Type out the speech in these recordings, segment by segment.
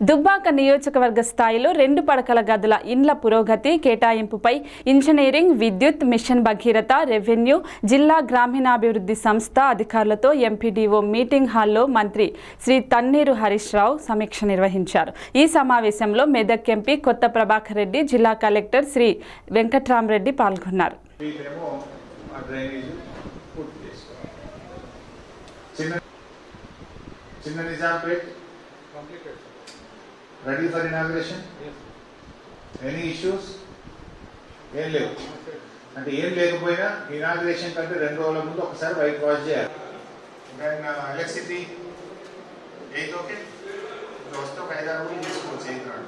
దుబ్బాక నియోజకవర్గ స్థాయిలో రెండు పడకల గదుల ఇండ్ల పురోగతి కేటాయింపుపై ఇంజనీరింగ్ విద్యుత్ మిషన్ భగీరథ రెవెన్యూ జిల్లా గ్రామీణాభివృద్ధి సంస్థ అధికారులతో ఎంపీడీఓ మీటింగ్ హాల్లో మంత్రి శ్రీ తన్నీరు హరీష్ రావు సమీక్ష నిర్వహించారు ఈ సమావేశంలో మెదక్ ఎంపీ కొత్త ప్రభాకర్ రెడ్డి జిల్లా కలెక్టర్ శ్రీ వెంకట్రామరెడ్డి పాల్గొన్నారు వీళ్ళేమో ఆ డ్రైనేజ్ పూర్తి చేసుకోవాలి చిన్న చిన్న Nizampet ready for inauguration any issues ఏం లేవు అంటే ఏం లేకపోయినా ఇనాగ్రేషన్ కంటే రెండు రోజుల ముందు ఒకసారి వైట్ వాష్ చేయాలి దెన్ ఎలక్ట్రిసిటీ ఎయిత్ ఓకే ఇంకా వస్తే ఒక ఐదారు రోజులు తీసుకోవచ్చు ఎయిత్ నాడు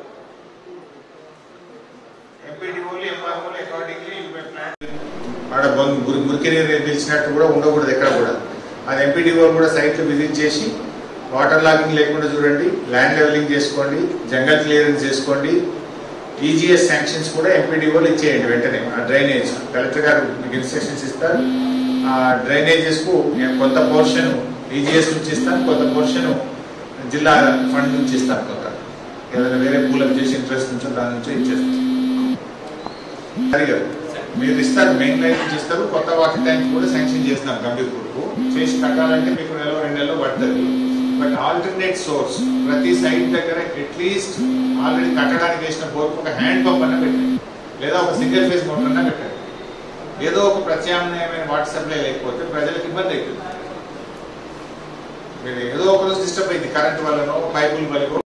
ఎంపీడీఓలు ఎంఆర్ఓలు అకార్డింగ్లీ ప్లాన్ ఆడ మురికి నీరు పిలిచినట్టు కూడా ఉండకూడదు ఎక్కడ కూడా అది ఎంపీడీఓ కూడా సైట్ విజిట్ చేసి వాటర్ లాగింగ్ లేకుండా చూడండి ల్యాండ్ లెవెలింగ్ చేసుకోండి జంగల్ క్లియరెన్స్ చేసుకోండి ఈజీఎస్ శాంక్షన్స్ కూడా ఎంపీడీఓలు ఇచ్చేయండి వెంటనే ఆ డ్రైనేజ్ కలెక్టర్ గారు మీకు ఇన్స్ట్రక్షన్స్ ఇస్తారు ఆ డ్రైనేజెస్ కు నేను కొంత పోర్షన్ ఈజీఎస్ నుంచి ఇస్తాను కొంత పోర్షన్ జిల్లా ఫండ్ నుంచి ఇస్తాను కొంత ఏదైనా వేరే పూలకు చేసి ఇంట్రెస్ట్ నుంచో దాని నుంచో ఇచ్చేస్తాను అడిగారు మీరు ఇస్తారు మెయిన్ లైన్ నుంచి ఇస్తారు కొత్త వాటర్ ట్యాంక్ కూడా శాంక్షన్ చేస్తున్నాం గంభీర్పూర్కు చేసి కట్టాలంటే మీకు నెల రెండు నెలలు పడుతుంది బట్ ఆల్టర్నేట్ సోర్స్ ప్రతి సైట్ దగ్గర అట్లీస్ట్ ఆల్రెడీ కట్టడానికి వేసిన బోర్కు ఒక హ్యాండ్ పంప్ అన్న పెట్టండి లేదా ఒక సింగిల్ ఫేజ్ మోటార్ అన్న పెట్టండి ఏదో ఒక ప్రత్యామ్నాయమైన వాటర్ సప్లై లేకపోతే ప్రజలకు ఇబ్బంది అవుతుంది మీరు ఏదో ఒక రోజు డిస్టర్బ్ అయింది కరెంట్ వల్లనో పైపుల వల్లనో